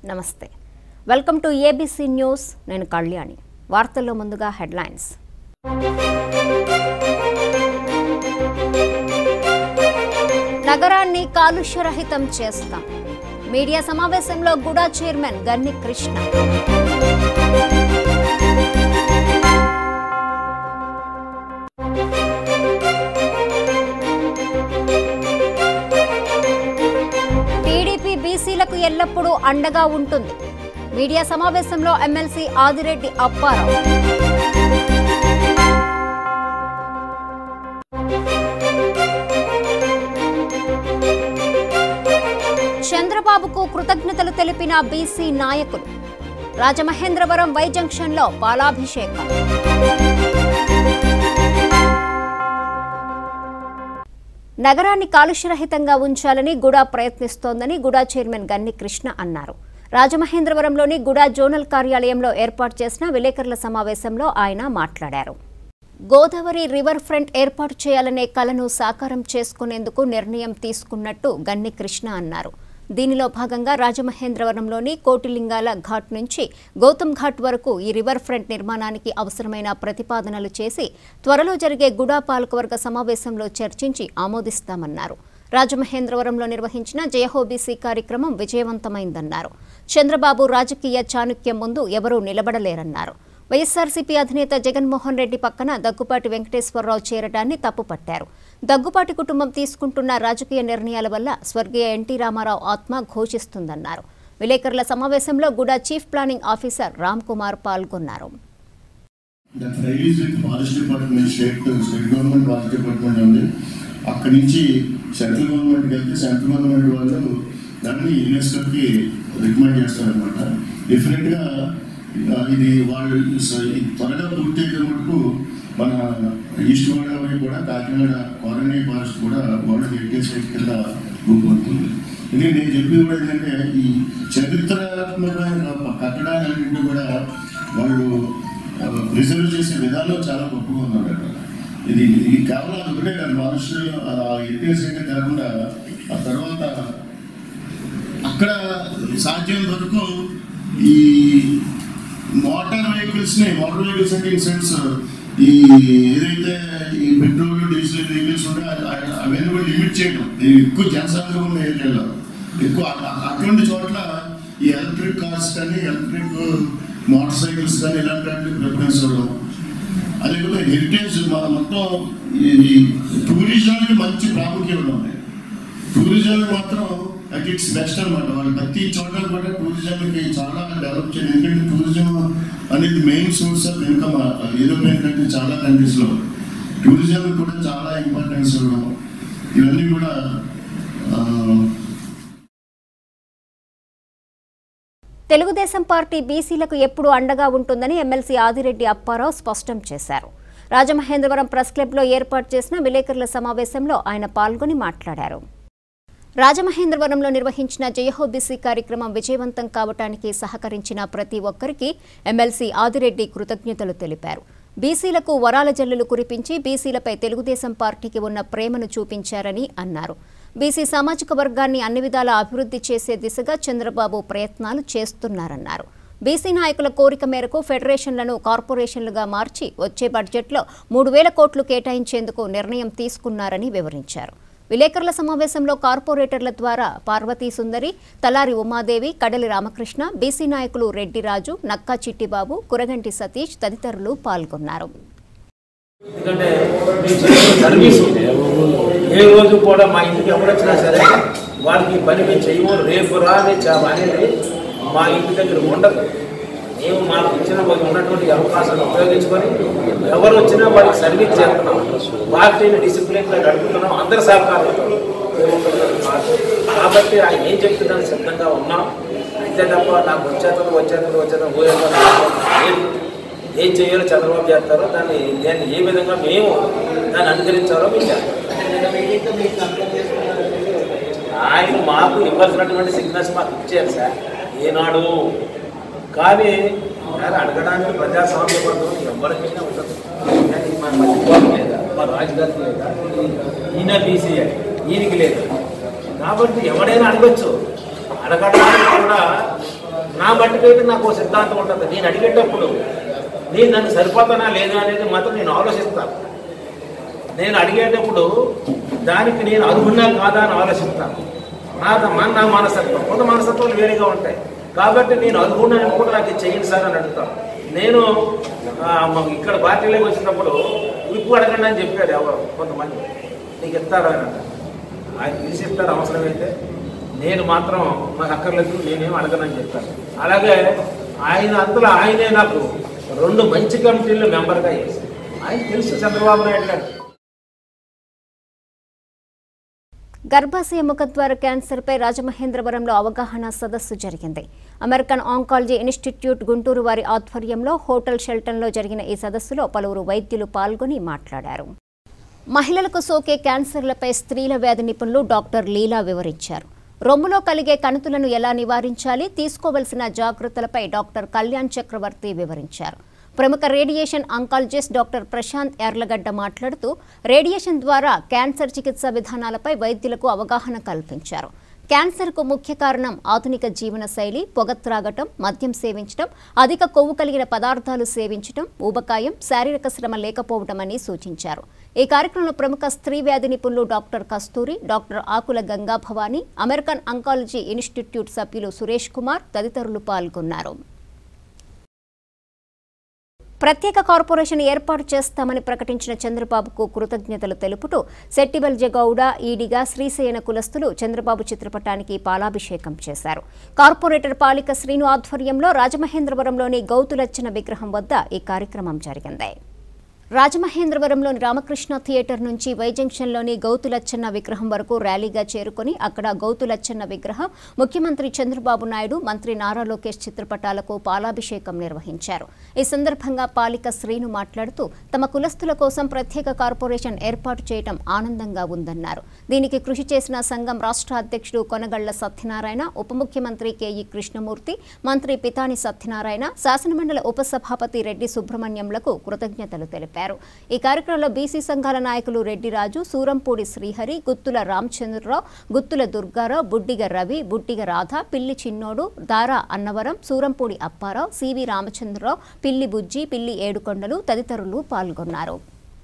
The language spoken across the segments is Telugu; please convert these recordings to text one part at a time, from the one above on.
నమస్తే వెల్కమ్ టు ఏబీసీ న్యూస్ నేను కళ్యాణి వార్తల్లో ముందుగా హెడ్లైన్స్ నగరాన్ని కాలుష్యరహితం చేస్తాం మీడియా సమావేశంలో గుడా చైర్మన్ గన్ని కృష్ణ టీడీపీ బీసీలకు ఎల్లప్పుడూ అండగా ఉంటుంది మీడియా సమావేశంలో ఎమ్మెల్సీ ఆదిరెడ్డి అప్పారావు చంద్రబాబుకు కృతజ్ఞతలు తెలిపిన బీసీ నాయకులు రాజమహేంద్రవరం వై జంక్షన్లో పాలాభిషేకం నగరాన్ని కాలుష్యరహితంగా ఉంచాలని గుడా ప్రయత్నిస్తోందని గుడా చైర్మన్ గన్ని కృష్ణ అన్నారు రాజమహేంద్రవరంలోని గుడా జోనల్ కార్యాలయంలో ఏర్పాటు చేసిన విలేకరుల సమావేశంలో ఆయన మాట్లాడారు గోదావరి రివర్ ఫ్రంట్ ఏర్పాటు చేయాలనే కలను సాకారం చేసుకునేందుకు నిర్ణయం తీసుకున్నట్టు గన్ని కృష్ణ అన్నారు దీనిలో భాగంగా రాజమహేంద్రవరంలోని కోటిలింగాల ఘాట్ నుంచి గౌతమ్ ఘాట్ వరకు ఈ రివర్ ఫ్రంట్ నిర్మాణానికి అవసరమైన ప్రతిపాదనలు చేసి త్వరలో జరిగే గుడా పాలకవర్గ సమావేశంలో చర్చించి ఆమోదిస్తామన్నారు రాజమహేంద్రవరంలో నిర్వహించిన జయహోబీసీ కార్యక్రమం విజయవంతమైందన్నారు చంద్రబాబు రాజకీయ చాణుక్యం ముందు ఎవరూ నిలబడలేరన్నారు వైఎస్సార్సీపీ అధినేత జగన్మోహన్ రెడ్డి పక్కన దగ్గుపాటి వెంకటేశ్వరరావు చేరడాన్ని తప్పుపట్టారు దగ్గుపాటి కుటుంబం తీసుకుంటున్న రాజకీయ నిర్ణయాల వల్ల స్వర్గీయ ఎన్టీ రామారావు ఆత్మ ఘోషిస్తుందన్నారు విలేకరుల సమావేశంలో గుడా chief planning officer Ram Kumar పాల్గొన్నారు that release with forest department state state government forest department ఉంది అక్కడి నుంచి సెంట్రల్ గవర్నమెంట్కి వెళ్తే సెంట్రల్ గవర్నమెంట్ వాళ్ళు దాన్ని యునెస్కోకి రికమెండ్ చేస్తారనమాట డెఫినెట్గా ఇది వాళ్ళు స- ఇది త్వరగా పూర్తయితే మటుకు మన ఈస్ట్ గోదావరి కూడా కాకినాడ కాలనీ ఫారెస్ట్ కూడా వరల్డ్ హెరిటేజ్ సైట్ కింద రూపొందుతుంది ఇది నేను చెప్పేది కూడా ఏంటంటే ఈ చరిత్రాత్మకమైన కట్టడాలన్నింటినీ కూడా వాళ్ళు రిజర్వ్ చేసే విధానం చాలా గొప్పగా ఉన్నాడు అక్కడ ఇది ఇది కేవలం అది ఒకటే కాదు మనుషులు హెరిటేజ్ సైట్ కాకుండా ఆ తర్వాత అక్కడ సాధ్యం వరకు ఈ మోటార్ వెహికల్స్ ని మోటార్ వెహికల్స్ అంటే ఇన్ సెన్స్ ఈ ఏదైతే ఈ పెట్రోల్ డీజిల్ వెహికల్స్ ఉంటే అ- అ- అవన్నీ కూడా లిమిట్ చేయడం ఈ ఎక్కువ జనసంఖ్య ఉన్న ఏరియాలో ఎక్కువ అ- అ- అటువంటి చోట్ల ఈ ఎలక్ట్రిక్ కార్స్ కానీ ఎలక్ట్రిక్ మోటార్ సైకిల్స్ కానీ ఇలాంటి వాటికి ప్రిఫరెన్స్ ఇవ్వడం అదే కూడా హెరిటేజ్ మన మొత్తం ఈ టూరిజంకి మంచి ప్రాముఖ్యత ఉంది టూరిజం మాత్రం అట్ ఇట్స్ బెస్ట్ అనమాట వాళ్ళు ప్రతి చోట కూడా టూరిజంకి చాలా డెవలప్ చేయాలి ఎందుకంటే టూరిజం అనేది main source of income European country చాలా కంట్రీస్లో టూరిజం కూడా చాలా ఇంపార్టెన్స్ ఇవ్వడం ఇవన్నీ కూడా ఆ, తెలుగుదేశం పార్టీ బీసీలకు ఎప్పుడూ అండగా ఉంటుందని ఎమ్మెల్సీ ఆదిరెడ్డి అప్పారావు స్పష్టం చేశారు రాజమహేంద్రవరం ప్రెస్ క్లబ్లో ఏర్పాటు చేసిన విలేకరుల సమావేశంలో ఆయన పాల్గొని మాట్లాడారు రాజమహేంద్రవరంలో నిర్వహించిన జయహోబీసీ కార్యక్రమం విజయవంతం కావటానికి సహకరించిన ప్రతి ఒక్కరికి ఎమ్మెల్సీ ఆదిరెడ్డి కృతజ్ఞతలు తెలిపారు బీసీలకు వరాల జల్లులు కురిపించి బీసీలపై తెలుగుదేశం పార్టీకి ఉన్న ప్రేమను చూపించారని అన్నారు బీసీ సామాజిక వర్గాన్ని అన్ని విధాలా అభివృద్ధి చేసే దిశగా చంద్రబాబు ప్రయత్నాలు చేస్తున్నారన్నారు బీసీ నాయకుల కోరిక మేరకు ఫెడరేషన్లను కార్పొరేషన్లుగా మార్చి వచ్చే బడ్జెట్లో మూడు వేల కోట్లు కేటాయించేందుకు నిర్ణయం తీసుకున్నారని వివరించారు విలేకరుల సమావేశంలో కార్పొరేటర్ల ద్వారా పార్వతీ సుందరి తలారి ఉమాదేవి కడలి రామకృష్ణ బీసీ నాయకులు రెడ్డిరాజు నక్కా చిట్టిబాబు కురగంటి సతీష్ తదితరులు పాల్గొన్నారు ఎందుకంటే మేము చేసే సర్వీస్ ఏ రోజు కూడా మా ఇంటికి ఎవరొచ్చినా సరే వాళ్ళకి ఈ పని మేము చేయము రేపు రా అని చా- అనేది మా ఇంటి దగ్గర ఉండదు మేము మాకు ఇచ్చిన ఒక ఉన్నటువంటి అవకాశాన్ని ఉపయోగించుకొని ఎవరు వచ్చినా వాళ్ళకి సర్వీస్ చేస్తున్నాం పార్టీని డిసిప్లిన్గా నడుపుతున్నాం అందరి సహకారంతో కాబట్టి ఆయన ఏం చెప్తుందని సిద్ధంగా ఉన్నాం అంతే తప్ప నాకు వచ్చేతను వచ్చేతను వచ్చేతను లేదు ఏం చేయాలో చంద్రబాబు చేస్తారో దాన్ని దాన్ని ఏ విధంగా మేము దాన్ని అనుకరించాలో మేము చేస్తాం ఆయన మాకు ఇవ్వాల్సినటువంటి సిగ్నల్స్ మాకు ఇచ్చారు సార్ ఏనాడు కానీ సార్ అడగడానికి ప్రజాస్వామ్యబద్ధం ఎవరికైనా ఉంటుంది కానీ మా మధ్యపాటు లేదా మా రాజుగారికి లేదా ఈయన బీసీఐ ఈయనకి లేదు కాబట్టి ఎవడైనా అడగచ్చు అడగడానికి కూడా నా మట్టుకైతే నాకు ఒక సిద్ధాంతం ఉంటుంది నేను అడిగేటప్పుడు నేను నన్ను సరిపోతానా లేదా అనేది మాత్రం నేను ఆలోచిస్తాను నేను అడిగేటప్పుడు దానికి నేను అర్హున్నా కాదా అని ఆలోచిస్తాను నా మన నా మనస్తత్వం కొంత మనస్తత్వాలు వేరేగా ఉంటాయి కాబట్టి నేను అర్హున్నాను కూడా నాకు ఇది చేయండి సార్ అని అడుగుతాను నేను ఆ, మాకు ఇక్కడ పార్టీలోకి వచ్చినప్పుడు విప్పు అడగండి అని చెప్పాడు ఎవరు కొంతమంది నీకు ఇస్తారా అని అన్నారు. ఆయన పిలిచి ఇస్తారు అవసరమైతే నేను మాత్రం నాకు అక్కర్లేదు నేనేం అడగనని చెప్పాను అలాగే ఆయన అంతలో ఆయనే నాకు రెండు మంచి కమిటీల్లో మెంబర్గా చేశారు ఆయన తెలుసు చంద్రబాబు నాయుడు గారు గర్భాశయ ముఖద్వార క్యాన్సర్పై రాజమహేంద్రవరంలో అవగాహన సదస్సు జరిగింది అమెరికన్ ఆంకాలజీ ఇన్స్టిట్యూట్ గుంటూరు వారి ఆధ్వర్యంలో హోటల్ షెల్టన్లో జరిగిన ఈ సదస్సులో పలువురు వైద్యులు పాల్గొని మాట్లాడారు మహిళలకు సోకే క్యాన్సర్లపై స్త్రీల వ్యాధి నిపుణులు డాక్టర్ లీలా వివరించారు రొమ్ములో కలిగే కణుతులను ఎలా నివారించాలి తీసుకోవలసిన జాగ్రత్తలపై డాక్టర్ కళ్యాణ్ చక్రవర్తి వివరించారు ప్రముఖ radiation oncologist doctor Prashanth Yerlagadda మాట్లాడుతూ రేడియేషన్ ద్వారా క్యాన్సర్ చికిత్స విధానాలపై వైద్యులకు అవగాహన కల్పించారు క్యాన్సర్కు ముఖ్య కారణం ఆధునిక జీవన శైలి పొగ త్రాగటం మద్యం సేవించడం అధిక కొవ్వు కలిగిన పదార్థాలు సేవించడం ఊబకాయం శారీరక శ్రమ లేకపోవటమని సూచించారు ఈ కార్యక్రమంలో ప్రముఖ స్త్రీ వ్యాధి నిపుణులు doctor Kasturi doctor Akula Ganga Bhavani American oncology institute సభ్యులు సురేష్ కుమార్ తదితరులు పాల్గొన్నారు ప్రత్యేక కార్పొరేషన్ ఏర్పాటు చేస్తామని ప్రకటించిన చంద్రబాబుకు కృతజ్ఞతలు తెలుపుతూ సెట్టిబల్జ గౌడ ఈడిగా శ్రీశయన కులస్తులు చంద్రబాబు చిత్రపటానికి పాలాభిషేకం చేశారు కార్పొరేటర్ పాలిక శ్రీను ఆధ్వర్యంలో రాజమహేంద్రవరంలోని గౌతులచ్చన విగ్రహం వద్ద ఈ కార్యక్రమం జరిగింది రాజమహేంద్రవరంలోని రామకృష్ణ థియేటర్ నుంచి వై జంక్షన్లోని గౌతులచ్చన్న విగ్రహం వరకు ర్యాలీగా చేరుకుని అక్కడ గౌతులచ్చన్న విగ్రహం ముఖ్యమంత్రి చంద్రబాబు నాయుడు మంత్రి నారా లోకేష్ చిత్రపటాలకు పాలాభిషేకం నిర్వహించారు ఈ సందర్భంగా పాలిక శ్రీను మాట్లాడుతూ తమ కులస్తుల కోసం ప్రత్యేక కార్పొరేషన్ ఏర్పాటు చేయడం ఆనందంగా ఉందన్నారు దీనికి కృషి చేసిన సంఘం రాష్ట్ర అధ్యక్షుడు కొనగళ్ల సత్యనారాయణ ఉప ముఖ్యమంత్రి కేఈ కృష్ణమూర్తి మంత్రి పితాని సత్యనారాయణ శాసనమండలి ఉపసభాపతి రెడ్డి సుబ్రహ్మణ్యంలకు కృతజ్ఞతలు తెలిపారు ఈ కార్యక్రమంలో బీసీ సంఘాల నాయకులు రెడ్డిరాజు సూరంపూడి శ్రీహరి గుత్తుల రామచంద్రరావు గుత్తుల దుర్గారావు బుడ్డిగ రవి బుడ్డిగ రాధ పిల్లి చిన్నోడు దారా అన్నవరం సూరంపూడి అప్పారావు సివి రామచంద్రరావు పిల్లి బుజ్జి పిల్లి ఏడుకొండలు తదితరులు పాల్గొన్నారు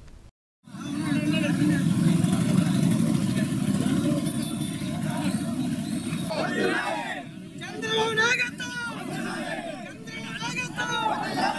చంద్రబాబు నాయకత్వం చంద్రబాబు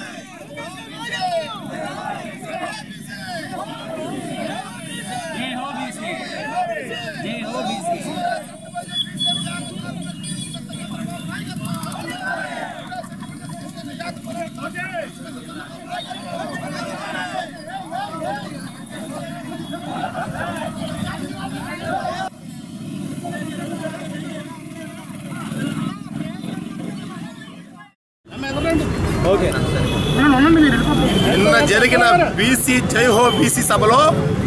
నిన్న జరిగిన బీసీ జైహో బీసీ సభలో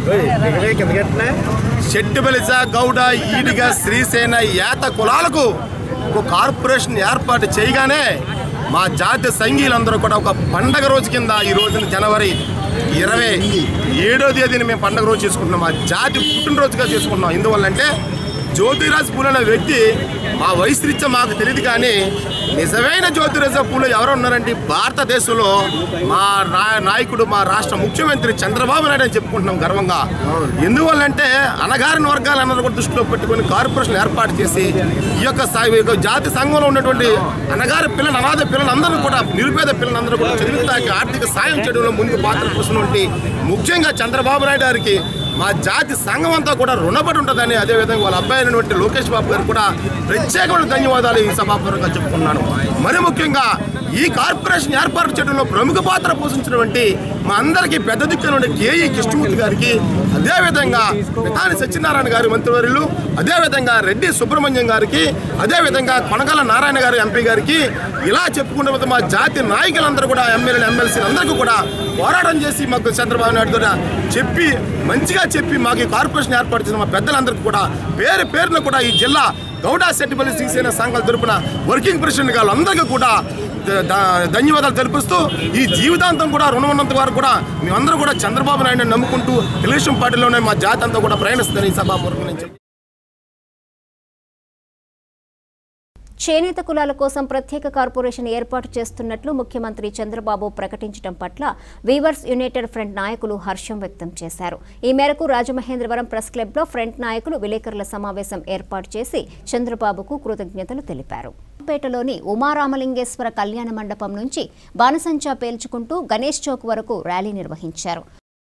షెట్టిబలిజ గౌడ ఈడిగ శ్రీసేన యాత కులాలకు ఒక కార్పొరేషన్ ఏర్పాటు చేయగానే మా జాతి సంఘీయులందరూ కూడా ఒక పండగ రోజు కింద ఈ రోజున జనవరి ఇరవై ఏడో తేదీని మేము పండగ రోజు చేసుకుంటున్నాం మా జాతి పుట్టినరోజుగా చేసుకుంటున్నాం ఎందువల్లంటే జ్యోతిరాజ్ పూల్ అనే వ్యక్తి మా వయసు రీత్యా మాకు తెలియదు కానీ నిజమైన జ్యోతిరాజ్ పూలు ఎవరు ఉన్నారంటే భారతదేశంలో మా నా- నాయకుడు మా రాష్ట్ర ముఖ్యమంత్రి చంద్రబాబు నాయుడు అని చెప్పుకుంటున్నాం గర్వంగా ఎందువల్లంటే అనగారిన వర్గాలందరూ కూడా దృష్టిలో పెట్టుకొని కార్పొరేషన్ ఏర్పాటు చేసి ఈ యొక్క సా- ఈ యొక్క జాతి సంఘంలో ఉన్నటువంటి అనగారి పిల్లలు అనాథ పిల్లలందరూ కూడా నిరుపేద పిల్లలందరూ కూడా చదివితానికి ఆర్థిక సాయం చేయడంలో ముందు పాత్ర పోసినటువంటి ముఖ్యంగా చంద్రబాబు నాయుడు గారికి మా జాతి సంఘం అంతా కూడా రుణపడి ఉంటుందని అదేవిధంగా వాళ్ళ అబ్బాయి అయినటువంటి లోకేష్ బాబు గారు కూడా ప్రత్యేకమైన ధన్యవాదాలు ఈ సభాపూర్వకంగా చెప్పుకున్నాను మరి ముఖ్యంగా ఈ కార్పొరేషన్ ఏర్పాటు చేయడంలో ప్రముఖ పాత్ర పోషించినటువంటి మా అందరికీ పెద్ద దిక్కున కేఈ కృష్ణమూర్తి గారికి అదేవిధంగా పితాని సత్యనారాయణ గారి మంత్రివర్యులు అదేవిధంగా రెడ్డి సుబ్రహ్మణ్యం గారికి అదేవిధంగా కొనగల నారాయణ గారి ఎంపీ గారికి ఇలా చెప్పుకుంటే పోతే మా జాతి నాయకులందరూ కూడా ఎమ్మెల్యేలు ఎమ్మెల్సీలు అందరికీ కూడా పోరాటం చేసి మాకు చంద్రబాబు నాయుడు గారు చెప్పి మంచిగా చెప్పి మాకు ఈ కార్పొరేషన్ ఏర్పాటు చేసిన మా పెద్దలందరికీ కూడా పేరు పేరున కూడా ఈ జిల్లా గౌడా సెట్టిపల్లి శ్రీసేన సంఘాల తరపున వర్కింగ్ ప్రెసిడెంట్ వాళ్ళందరికీ కూడా ద- ద- ధన్యవాదాలు తెలిపిస్తూ ఈ జీవితాంతం కూడా రుణం ఉన్నంత వరకు కూడా మేమందరూ కూడా చంద్రబాబు నాయుడు నమ్ముకుంటూ తెలుగుదేశం పార్టీలోనే మా జాతి అంతా కూడా ప్రయాణిస్తుందని ఈ సభాపూర్వకం నుంచి చేనేత కులాల కోసం ప్రత్యేక కార్పొరేషన్ ఏర్పాటు చేస్తున్నట్లు ముఖ్యమంత్రి చంద్రబాబు ప్రకటించడం పట్ల వీవర్స్ యునైటెడ్ ఫ్రంట్ నాయకులు హర్షం వ్యక్తం చేశారు ఈ మేరకు రాజమహేంద్రవరం ప్రెస్ క్లబ్లో ఫ్రంట్ నాయకులు విలేకరుల సమావేశం ఏర్పాటు చేసి చంద్రబాబుకు కృతజ్ఞతలు తెలిపారు పేటలోని ఉమారామలింగేశ్వర కళ్యాణ మండపం నుంచి బాణసంచా పేల్చుకుంటూ గణేష్ చౌక్ వరకు ర్యాలీ నిర్వహించారు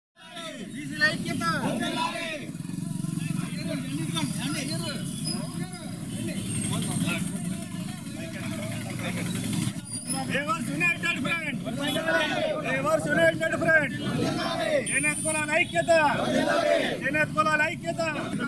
Reverse United Front. Reverse United Front. Jannat కులాల ఐక్యత జనత్ కులాల ఐక్యత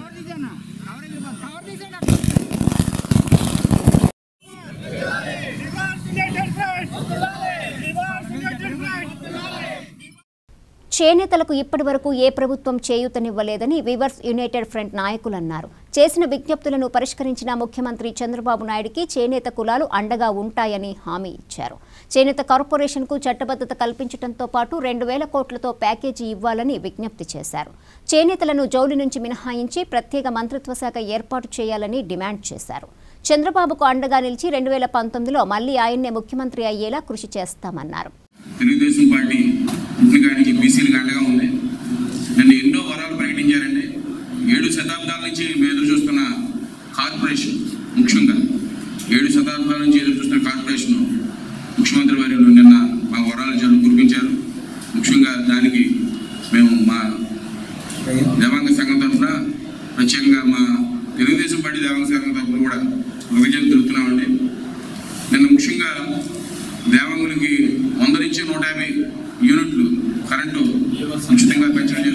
Reverse United Front. Reverse United Front. చేనేతలకు ఇప్పటి వరకు ఏ ప్రభుత్వం చేయూతనివ్వలేదని వివర్స్ యునైటెడ్ ఫ్రంట్ నాయకులు అన్నారు చేసిన విజ్ఞప్తులను పరిష్కరించిన ముఖ్యమంత్రి చంద్రబాబు నాయుడికి చేనేత కులాలు అండగా ఉంటాయని హామీ ఇచ్చారు చేనేత కార్పొరేషన్కు చట్టబద్ధత కల్పించడంతో పాటు రెండు వేల కోట్లతో ప్యాకేజీ ఇవ్వాలని విజ్ఞప్తి చేశారు చేనేతలను జౌలి నుంచి మినహాయించి ప్రత్యేక మంత్రిత్వ శాఖ ఏర్పాటు చేయాలని డిమాండ్ చేశారు చంద్రబాబుకు అండగా నిలిచి రెండు వేల పంతొమ్మిదిలో మళ్లీ ఆయన్నే ముఖ్యమంత్రి అయ్యేలా కృషి చేస్తామన్నారు తెలుగుదేశం పార్టీ పుట్టినకానికి బీసీలకు అండగా ఉంది నన్ను ఎన్నో వరాలు ప్రకటించారండి ఏడు శతాబ్దాల నుంచి మేము ఎదురు చూస్తున్న కార్పొరేషన్ ముఖ్యంగా ఏడు శతాబ్దాల నుంచి ఎదురు చూస్తున్న కార్పొరేషన్ ముఖ్యమంత్రి వారు నిన్న మా వరాలు జల్లు కురిపించారు ముఖ్యంగా దానికి మేము మా దేవాంగ సంఘం తరఫున ప్రత్యేకంగా మా తెలుగుదేశం పార్టీ దేవాంగ సంఘం తరఫున కూడా కృతజ్ఞతలు తెలుపుతున్నామండి నిన్న ముఖ్యంగా దేవాంగులకి వంద నుంచి నూట యాభై యూనిట్లు కరెంటు ఉచితంగా పెంచడం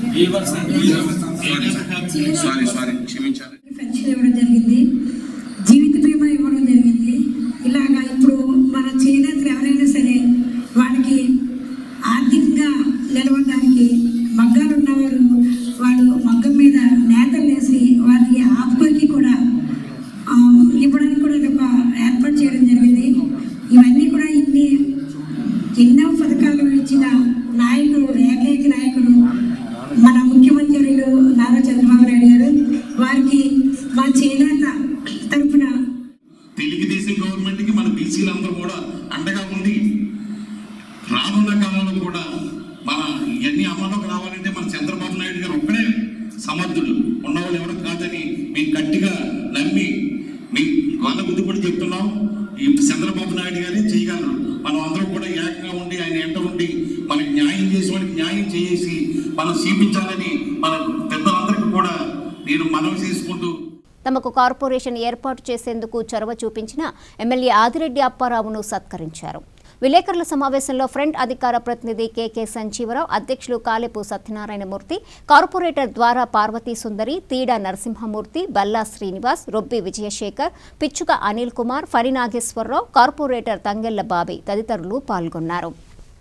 సారీ సారీ సారీ క్షమించాలి పెన్షన్ ఇవ్వడం జరిగింది జీవిత బీమా ఇవ్వడం జరిగింది ఇలాగా ఇప్పుడు మన చేనేతలు ఎవరైనా సరే వాళ్ళకి ఆర్థికంగా నిలవడానికి మగ్గాలు ఉన్నవారు వాళ్ళు మగ్గం మీద నేతలు వేసి వారికి ఆపుకోకి కూడా ఆ, ఇవ్వడానికి కూడా ఇది ఒక ఏర్పాటు చేయడం జరిగింది ఇవన్నీ కూడా ఇన్ని ఎన్నో పథకాలు ఇచ్చిన నాయకుడు ఏకైక నాయకుడు మన ముఖ్యమంత్రులు నారా చంద్రబాబు నాయుడు గారు వారికి మా చేనేత తరఫున తెలుగుదేశం గవర్నమెంట్కి మన బీసీలందరూ కూడా అండగా ఉంది రానున్న కాలంలో కూడా మన ఇవన్నీ అమల్లోకి రావాలంటే మన చంద్రబాబు నాయుడు గారు ఒక్కడే సమర్థుడు ఉన్నవాళ్ళు ఎవరు కాదని మేము గట్టిగా నమ్మి మీ వాళ్ళ బుద్ధి కూడా చెప్తున్నాం ఈ చంద్రబాబు నాయుడు గారే చేయగలరు మనం అందరం కూడా ఏకంగా ఉండి ఆయన ఎంట ఉండి మనకి న్యాయం చేసి వాళ్ళకి న్యాయం చేసి మనం చూపించాలని మన పెద్దలందరికీ కూడా నేను మనవి చేసుకుంటూ తమకు కార్పొరేషన్ ఏర్పాటు చేసేందుకు చొరవ చూపించిన ఎమ్మెల్యే ఆదిరెడ్డి అప్పారావును సత్కరించారు విలేకరుల సమావేశంలో ఫ్రంట్ అధికార ప్రతినిధి కెకే సంజీవరావు అధ్యక్షులు కాలేపు సత్యనారాయణమూర్తి కార్పొరేటర్ ద్వారా పార్వతీ సుందరి తీడా నరసింహమూర్తి బల్లా శ్రీనివాస్ రొబ్బి విజయశేఖర్ పిచ్చుక అనిల్ కుమార్ ఫరి నాగేశ్వరరావు కార్పొరేటర్ తంగెళ్ల బాబి తదితరులు పాల్గొన్నారు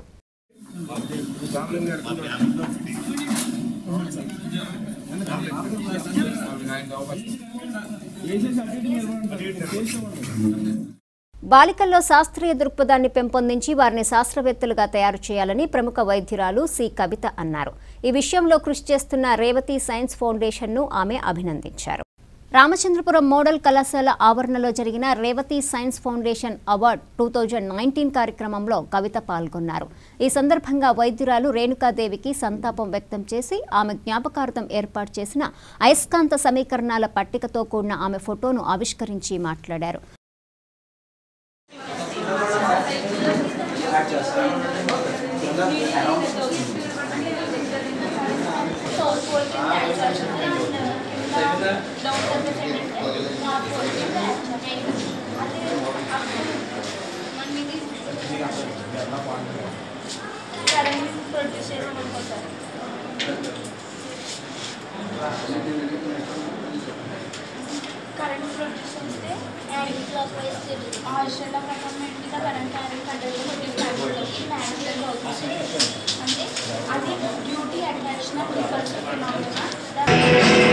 బాలికల్లో శాస్త్రీయ దృక్పథాన్ని పెంపొందించి వారిని శాస్త్రవేత్తలుగా తయారు చేయాలని ప్రముఖ వైద్యురాలు సి కవిత అన్నారు ఈ విషయంలో కృషి చేస్తున్న రేవతి సైన్స్ ఫౌండేషన్ను ఆమె అభినందించారు రామచంద్రపురం మోడల్ కళాశాల ఆవరణలో జరిగిన Revathi science foundation award two thousand nineteen కార్యక్రమంలో కవిత పాల్గొన్నారు ఈ సందర్భంగా వైద్యురాలు రేణుకాదేవికి సంతాపం వ్యక్తం చేసి ఆమె జ్ఞాపకార్థం ఏర్పాటు చేసిన అయస్కాంత సమీకరణాల పట్టికతో కూడిన ఆమె ఫోటోను ఆవిష్కరించి మాట్లాడారు కరెంట్ ప్రొడ్యూస్ చేస్తే యాంటీ క్లాక్ వైజ్ తిరుగుతుంది ఆస్ట్రేలియా ప్రకారం ఇంకా కరెంట్ క్యారీ కంట్రోల్ అవుతుంది అంటే అది డ్యూటీ అట్రాక్షన్ రిపల్సివ్ ఫినామినా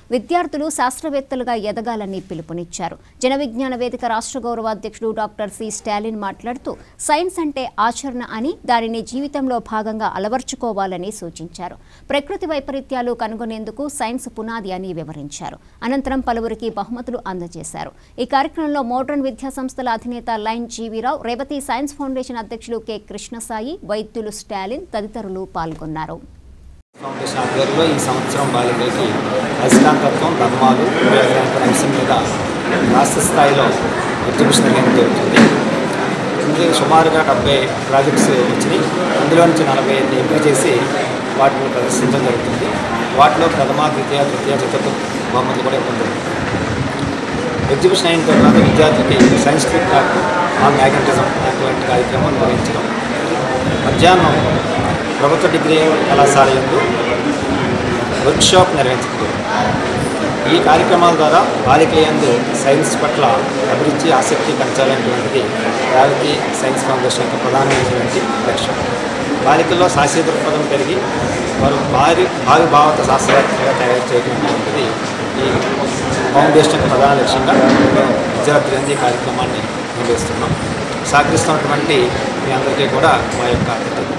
విద్యార్థులు శాస్త్రవేత్తలుగా ఎదగాలని పిలుపునిచ్చారు జన విజ్ఞాన వేదిక రాష్ట్ర గౌరవాధ్యక్షుడు డాక్టర్ సి స్టాలిన్ మాట్లాడుతూ సైన్స్ అంటే ఆచరణ అని దానిని జీవితంలో భాగంగా అలవర్చుకోవాలని సూచించారు ప్రకృతి వైపరీత్యాలు కనుగొనేందుకు సైన్స్ పునాది అని వివరించారు అనంతరం పలువురికి బహుమతులు అందజేశారు ఈ కార్యక్రమంలో మోడ్రన్ విద్యా సంస్థల అధినేత లైన్ జీవీరావు రేవతి సైన్స్ ఫౌండేషన్ అధ్యక్షులు కె కృష్ణసాయి వైద్యులు స్టాలిన్ తదితరులు పాల్గొన్నారు ఫౌండేషన్ ఆధ్వర్యంలో ఈ సంవత్సరం బాలికలకి అయస్కాంతత్వం ధర్మాలు ఉపయోగకరమైన అంశం మీద రాష్ట్ర స్థాయిలో ఎగ్జిబిషన్ అనేది జరుగుతుంది ఇందులో సుమారుగా డెబ్బై ప్రాజెక్ట్స్ వచ్చినాయి అందులో నుంచి నలభై ఐదు ఎంపిక చేసి వాటిని ప్రదర్శించడం జరుగుతుంది వాటిలో ప్రథమ ద్వితీయ తృతీయ చతుర్థ బహుమతులు కూడా ఇవ్వడం జరుగుతుంది ఎగ్జిబిషన్ అయిన తర్వాత విద్యార్థులకి science trip talk on magnetism అటువంటి కార్యక్రమం నిర్వహించడం మధ్యాహ్నం ప్రభుత్వ డిగ్రీ కళాశాల యందు వర్క్షాప్ నిర్వహించడం ఈ కార్యక్రమాల ద్వారా బాలికల యందు సైన్స్ పట్ల అభిరుచి ఆసక్తి పెంచాలనేటువంటిది రేవతి సైన్స్ ఫౌండేషన్ యొక్క ప్రధానమైనటువంటి లక్ష్యం బాలికల్లో శాస్త్రీయ దృక్పథం పెరిగి వారు భారీ భావి భావత శాస్త్రవేత్తలుగా తయారు చేయడం అనేటువంటిది ఈ ఫౌండేషన్ యొక్క ప్రధాన లక్ష్యంగా మేము విద్యార్థులందరి ఈ కార్యక్రమాన్ని నిర్వహిస్తున్నాం సహకరిస్తున్నటువంటి మీ అందరికీ కూడా మా యొక్క కృతజ్ఞతలు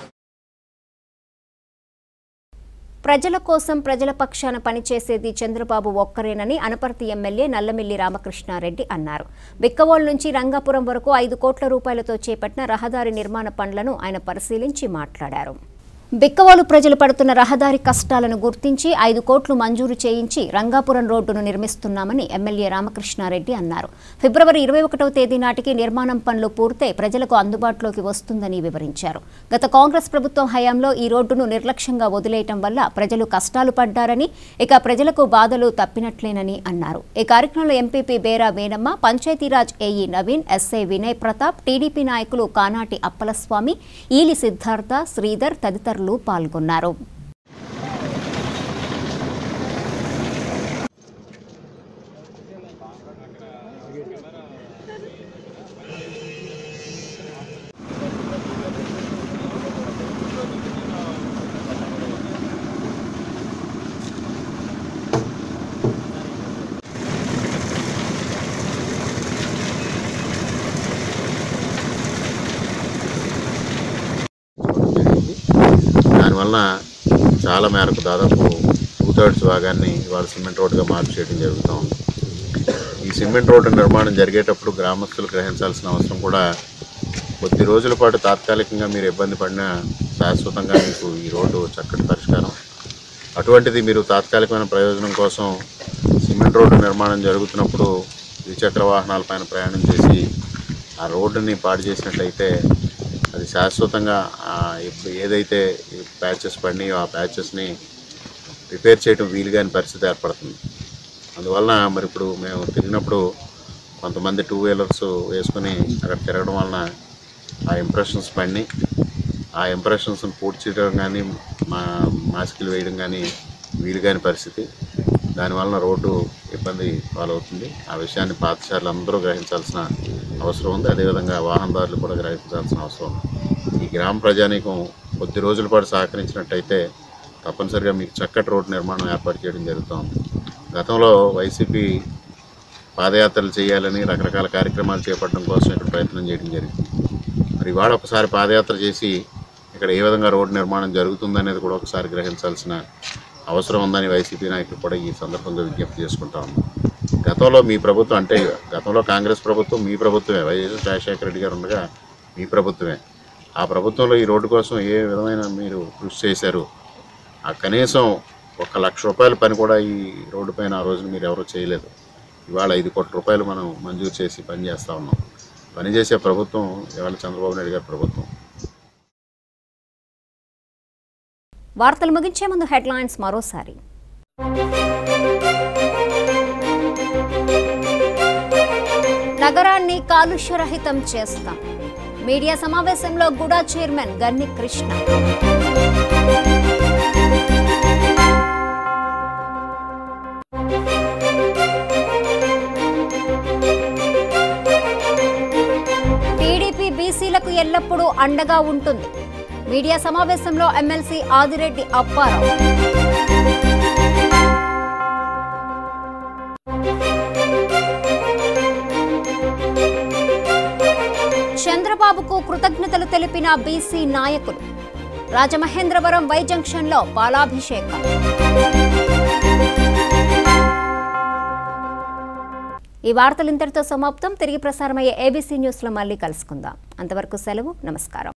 ప్రజల కోసం ప్రజల పక్షాన పనిచేసేది చంద్రబాబు ఒక్కరేనని అనపర్తి ఎమ్మెల్యే నల్లమిల్లి రామకృష్ణారెడ్డి అన్నారు బిక్కవోల్ నుంచి రంగాపురం వరకు ఐదు కోట్ల రూపాయలతో చేపట్టిన రహదారి నిర్మాణ పనులను ఆయన పరిశీలించి మాట్లాడారు బిక్కవోలు ప్రజలు పడుతున్న రహదారి కష్టాలను గుర్తించి ఐదు కోట్లు మంజూరు చేయించి రంగాపురం రోడ్డును నిర్మిస్తున్నామని ఎమ్మెల్యే రామకృష్ణారెడ్డి అన్నారు ఫిబ్రవరి ఇరవై ఒకటవ తేదీ నాటికి నిర్మాణం పనులు పూర్తయి ప్రజలకు అందుబాటులోకి వస్తుందని వివరించారు గత కాంగ్రెస్ ప్రభుత్వం హయాంలో ఈ రోడ్డును నిర్లక్ష్యంగా వదిలేయటం వల్ల ప్రజలు కష్టాలు పడ్డారని ఇక ప్రజలకు బాధలు తప్పినట్లేనని అన్నారు ఈ కార్యక్రమంలో MPP Bera Venamma Panchayati Raj AE Naveen SI Vinay Pratap TDP నాయకులు కానాటి అప్పలస్వామి ఈలి సిద్ధార్థ శ్రీధర్ తదితరులు పాల్గొన్నారు దానివల్ల చాలా మేరకు దాదాపు టూ థర్డ్స్ భాగాన్ని ఇవాళ సిమెంట్ రోడ్డుగా మార్పు చేయడం జరుగుతూ ఉంది ఈ సిమెంట్ రోడ్డు నిర్మాణం జరిగేటప్పుడు గ్రామస్తులు గ్రహించాల్సిన అవసరం కూడా కొద్ది రోజుల పాటు తాత్కాలికంగా మీరు ఇబ్బంది పడినా శాశ్వతంగా మీకు ఈ రోడ్డు చక్కటి పరిష్కారం అటువంటిది మీరు తాత్కాలికమైన ప్రయోజనం కోసం సిమెంట్ రోడ్డు నిర్మాణం జరుగుతున్నప్పుడు ద్విచక్ర వాహనాలపైన ప్రయాణం చేసి ఆ రోడ్డుని పాడు చేసినట్లయితే అది శాశ్వతంగా ఆ, ఇప్పుడు ఏదైతే ప్యాచెస్ పడినాయో ఆ ప్యాచెస్ని రిపేర్ చేయడం వీలుగాని పరిస్థితి ఏర్పడుతుంది అందువలన మరి ఇప్పుడు మేము తిరిగినప్పుడు కొంతమంది టూ వీలర్స్ వేసుకొని అక్కడ తిరగడం వలన ఆ ఇంప్రెషన్స్ పడినాయి ఆ ఇంప్రెషన్స్ని పూర్తి చేయడం కానీ మా మాస్కులు వేయడం కానీ వీలు కాని పరిస్థితి దానివలన రోడ్డు ఇబ్బంది పాలవుతుంది ఆ విషయాన్ని పాఠశాలలు అందరూ గ్రహించాల్సిన అవసరం ఉంది అదేవిధంగా వాహనదారులు కూడా గ్రహించాల్సిన అవసరం ఉంది ఈ గ్రామ ప్రజానీకం కొద్ది రోజుల పాటు సహకరించినట్టయితే తప్పనిసరిగా మీకు చక్కటి రోడ్డు నిర్మాణం ఏర్పాటు చేయడం జరుగుతుంది గతంలో వైసీపీ పాదయాత్రలు చేయాలని రకరకాల కార్యక్రమాలు చేపట్టడం కోసం ఇక్కడ ప్రయత్నం చేయడం జరిగింది మరి ఇవాళ ఒకసారి పాదయాత్ర చేసి ఇక్కడ ఏ విధంగా రోడ్డు నిర్మాణం జరుగుతుందనేది కూడా ఒకసారి గ్రహించాల్సిన అవసరం ఉందని వైసీపీ నాయకులు కూడా ఈ సందర్భంగా విజ్ఞప్తి చేసుకుంటా ఉన్నాం గతంలో మీ ప్రభుత్వం అంటే గతంలో కాంగ్రెస్ ప్రభుత్వం మీ ప్రభుత్వమే వైఎస్ రాజశేఖర రెడ్డి గారు ఉండగా మీ ప్రభుత్వమే ఆ ప్రభుత్వంలో ఈ రోడ్డు కోసం ఏ విధమైన మీరు కృషి చేశారు ఆ కనీసం ఒక లక్ష రూపాయల పని కూడా ఈ రోడ్డు పైన ఆ రోజున మీరు ఎవరూ చేయలేదు ఇవాళ ఐదు కోట్ల రూపాయలు మనం మంజూరు చేసి పని చేస్తూ ఉన్నాం పని చేసే ప్రభుత్వం ఇవాళ చంద్రబాబు నాయుడు గారి ప్రభుత్వం వార్తలు ముగించే ముందు హెడ్లైన్స్ మరోసారి నగరాన్ని కాలుష్యరహితం చేస్తాం మీడియా సమావేశంలో గుడా చైర్మన్ గన్ని కృష్ణ టీడీపీ బీసీలకు ఎల్లప్పుడూ అండగా ఉంటుంది మీడియా సమావేశంలో ఎమ్మెల్సీ ఆదిరెడ్డి అప్పారావు అధికారులకు కృతజ్ఞతలు తెలిపిన బీసీ నాయకులు రాజమహేంద్రవరం వై జంక్షన్లో పాలాభిషేకం ఈ వార్తలు ఇంతటితో సమాప్తం తిరిగి ప్రసారమయ్యే ఏబీసీ న్యూస్లో మళ్ళీ కలుసుకుందాం అంతవరకు సెలవు నమస్కారం